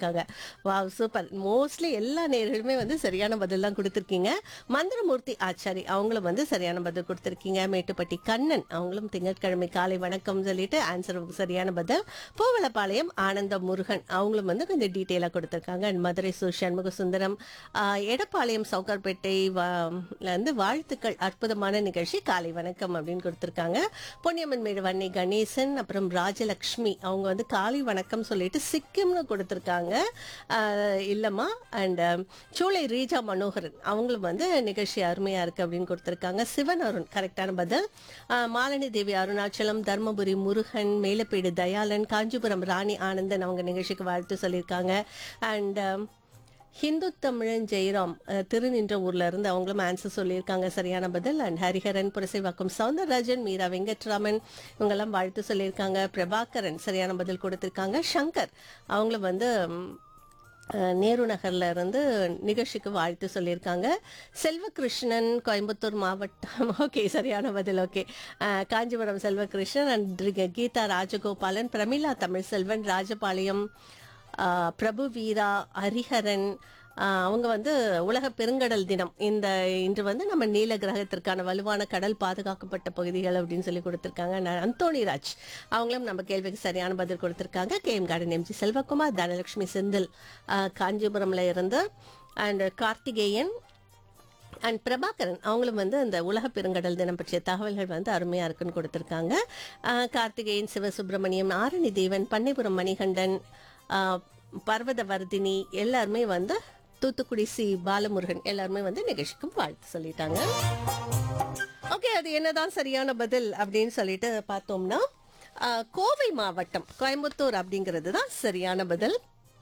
கொடுத்துருக்காங்க wow super mostly எல்லா நேர்களுமே வந்து சரியான பதில் தான் கொடுத்துருக்கீங்க மந்திரமூர்த்தி ஆச்சாரி அவங்களும் வந்து சரியான பதில் கொடுத்துருக்கீங்க மேட்டுப்பட்டி கண்ணன் அவங்களும் திங்கட்கிழமை காலை வணக்கம் சொல்லிட்டு ஆன்சர் சரியான பதில் பூவலப்பாளையம் ஆனந்த முருகன் அவங்களும் வந்து கொஞ்சம் டீட்டெயிலாக கொடுத்துருக்காங்க And மதுரை சு சண்முக சுந்தரம் ஆஹ், எடப்பாளையம் சவுகார்பேட்டை வா- ல வந்து வாழ்த்துக்கள் அற்புதமான நிகழ்ச்சி காலை வணக்கம் அப்படின்னு கொடுத்துருக்காங்க பொன்னியம்மன் மேடு வன்னி கணேசன் அப்புறம் ராஜலக்ஷ்மி அவங்க வந்து காலை வணக்கம் சொல்லிட்டு சிக்கிம்னு கொடுத்துருக்காங்க ஆஹ், இல்லம்மா அண்ட் சூளை ரீஜா மனோகரன் அவங்களும் வந்து நிகழ்ச்சி அருமையா இருக்கு அப்படின்னு கொடுத்துருக்காங்க சிவன் அருண் கரெக்டான பதில் ஆஹ், மாலினி தேவி அருணாச்சலம் தர்மபுரி முருகன் மேலப்பேடு தயாளன் காஞ்சிபுரம் ராணி ஆனந்தன் அவங்க நிகழ்ச்சிக்கு வாழ்த்து சொல்லியிருக்காங்க அண்ட் ஹிந்து தமிழன் ஜெயராம் அஹ், திருநின்ற ஊர்ல இருந்து அவங்களும் ஆன்சர் சொல்லியிருக்காங்க சரியான பதில் அண்ட் ஹரிஹரன் புரசைவாக்கம் சவுந்தரராஜன் மீரா வெங்கட்ராமன் இவங்கெல்லாம் வாழ்த்து சொல்லியிருக்காங்க பிரபாகரன் சரியான பதில் கொடுத்திருக்காங்க சங்கர் அவங்களும் வந்து ம், அஹ், நேரு நகர்ல இருந்து நிகழ்ச்சிக்கு வாழ்த்து சொல்லியிருக்காங்க செல்வகிருஷ்ணன் கோயம்புத்தூர் மாவட்டம் ஓகே சரியான பதில் ஓகே காஞ்சிபுரம் செல்வகிருஷ்ணன் அண்ட் கீதா ராஜகோபாலன் பிரமிளா தமிழ் செல்வன் ராஜபாளையம் ஆஹ் பிரபு வீரா ஹரிஹரன் ஆஹ் அவங்க வந்து உலக பெருங்கடல் தினம் இந்த இன்று வந்து நம்ம நீல கிரகத்திற்கான வலுவான கடல் பாதுகாக்கப்பட்ட பகுதிகள் அப்படின்னு சொல்லி கொடுத்திருக்காங்க ந- அந்தோணி ராஜ் அவங்களும் நம்ம கேள்விக்கு சரியான பதில் கொடுத்திருக்காங்க K M garden M G Selvakumar Dhanalakshmi Senthil ஆஹ் காஞ்சிபுரம்ல இருந்து அண்ட் கார்த்திகேயன் அண்ட் பிரபாகரன் அவங்களும் வந்து அந்த உலக பெருங்கடல் தினம் பற்றிய தகவல்கள் வந்து அருமையா இருக்குன்னு கொடுத்திருக்காங்க ஆஹ் கார்த்திகேயன் சிவசுப்பிரமணியம் ஆரணி தேவன் பண்ணைபுரம் மணிகண்டன் ஆஹ் பர்வதவர்தினி எல்லாருமே வந்து தூத்துக்குடி சி பாலமுருகன் எல்லாருமே வந்து நிகழ்ச்சிக்கும் வாழ்த்து சொல்லிட்டாங்க ஓகே அது என்னதான் சரியான பதில் அப்படின்னு சொல்லிட்டு பார்த்தோம்னா ஆஹ் கோவை மாவட்டம் கோயம்புத்தூர் அப்படிங்கிறது தான் சரியான பதில்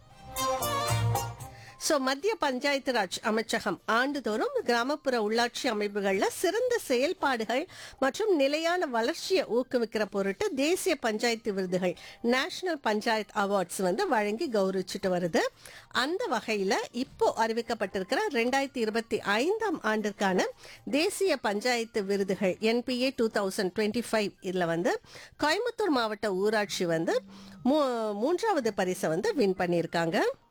சோ மத்திய பஞ்சாயத்து ராஜ் அமைச்சகம் ஆண்டுதோறும் கிராமப்புற உள்ளாட்சி அமைப்புகள்ல சிறந்த செயல்பாடுகள் மற்றும் நிலையான வளர்ச்சியை ஊக்குவிக்கிற பொருட்டு தேசிய பஞ்சாயத்து விருதுகள் நேஷனல் பஞ்சாயத் அவார்ட்ஸ் வந்து வழங்கி கௌரவிச்சுட்டு வருது அந்த வகையில இப்போ அறிவிக்கப்பட்டிருக்கிற ரெண்டாயிரத்தி இருபத்தி ஐந்தாம் ஆண்டிற்கான தேசிய பஞ்சாயத்து விருதுகள் N P A two thousand twenty five இதுல வந்து கோயம்புத்தூர் மாவட்ட ஊராட்சி வந்து மூ- மூன்றாவது பரிசை வந்து வின் பண்ணியிருக்காங்க